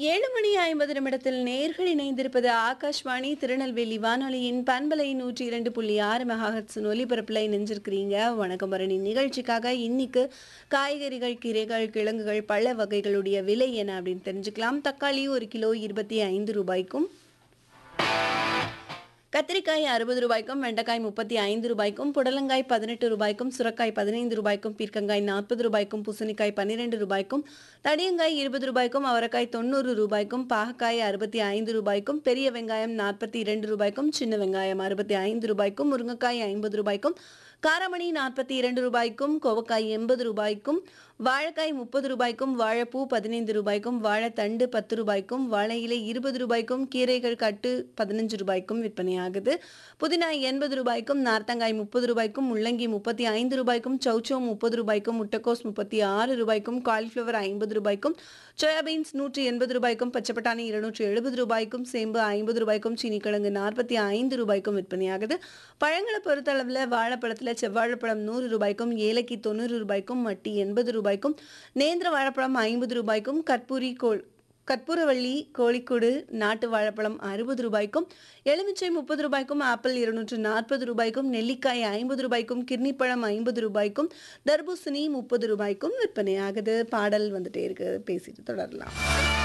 ஏழு மணி ஐம்பது நிமிடத்தில் நேர்கள் இணைந்திருப்பது ஆகாஷ்வாணி திருநெல்வேலி வானொலியின் பண்பலை நூற்றி இரண்டு புள்ளி ஆறு மெகாஹட்ஸின் ஒலிபரப்பில் இணைஞ்சிருக்கிறீங்க வணக்கம் பரணி நிகழ்ச்சிக்காக இன்னைக்கு காய்கறிகள் கீரைகள் கிழங்குகள் பழ வகைகளுடைய விலை என்ன அப்படின்னு தெரிஞ்சுக்கலாம் தக்காளி ஒரு கிலோ இருபத்தி ஐந்து ரூபாய்க்கும் கத்திரிக்காய் அறுபது ரூபாய்க்கும் வெண்டைக்காய் முப்பத்தி ஐந்து ரூபாய்க்கும் புடலங்காய் பதினெட்டு ரூபாய்க்கும் சுரக்காய் பதினைந்து ரூபாய்க்கும் பீர்க்கங்காய் நாற்பது ரூபாய்க்கும் பூசணிக்காய் பன்னிரெண்டு ரூபாய்க்கும் தடியங்காய் இருபது ரூபாய்க்கும் அவரைக்காய் தொண்ணூறு ரூபாய்க்கும் பாகக்காய் அறுபத்தி ஐந்து ரூபாய்க்கும் பெரிய வெங்காயம் நாற்பத்தி இரண்டு ரூபாய்க்கும் சின்ன வெங்காயம் அறுபத்தி ஐந்து ரூபாய்க்கும் முருங்கைக்காய் ஐம்பது ரூபாய்க்கும் காரமணி நாற்பத்தி இரண்டு ரூபாய்க்கும் கோவக்காய் எண்பது ரூபாய்க்கும் வாழைக்காய் முப்பது ரூபாய்க்கும் வாழைப்பூ பதினைந்து ரூபாய்க்கும் வாழைத்தண்டு பத்து ரூபாய்க்கும் வாழை இலை இருபது ரூபாய்க்கும் கீரைகள் கட்டு பதினஞ்சு ரூபாய்க்கும் விற்பனையாகுது புதினா எண்பது ரூபாய்க்கும் நார்த்தங்காய் முப்பது ரூபாய்க்கும் முள்ளங்கி முப்பத்தி ஐந்து ரூபாய்க்கும் சௌச்சோ முப்பது ரூபாய்க்கும் முட்டைக்கோஸ் முப்பத்தி ஆறு ரூபாய்க்கும் காலிஃப்ளவர் ஐம்பது ரூபாய்க்கும் சோயாபீன்ஸ் நூற்றி எண்பது ரூபாய்க்கும் பச்சைப்பட்டாணி இருநூற்றி எழுபது ரூபாய்க்கும் சேம்பு ஐம்பது ரூபாய்க்கும் சீனிக்கிழங்கு நாற்பத்தி ஐந்து ரூபாய்க்கும் விற்பனையாகுது பழங்களை பொறுத்தளவில் வாழைப்பழத்தில் செவ்வாழைப்பழம் நூறு ரூபாய்க்கும் ஏலக்கி தொண்ணூறு ரூபாய்க்கும் மட்டி எண்பது ரூபாய்க்கும் நேந்திர வாழைப்பழம் ஐம்பது ரூபாய்க்கும் கற்பூரி கோல் கற்பூரவள்ளி கோழிக்கூடு நாட்டு வாழைப்பழம் அறுபது ரூபாய்க்கும் எலுமிச்சை முப்பது ரூபாய்க்கும் ஆப்பிள் இருநூற்று நாற்பது ரூபாய்க்கும் நெல்லிக்காய் ஐம்பது ரூபாய்க்கும் கிர்னிப்பழம் ஐம்பது ரூபாய்க்கும் தர்பூசணி முப்பது ரூபாய்க்கும் விற்பனையாகுது பாடல் வந்துட்டே இருக்கு பேசிட்டு தொடரலாம்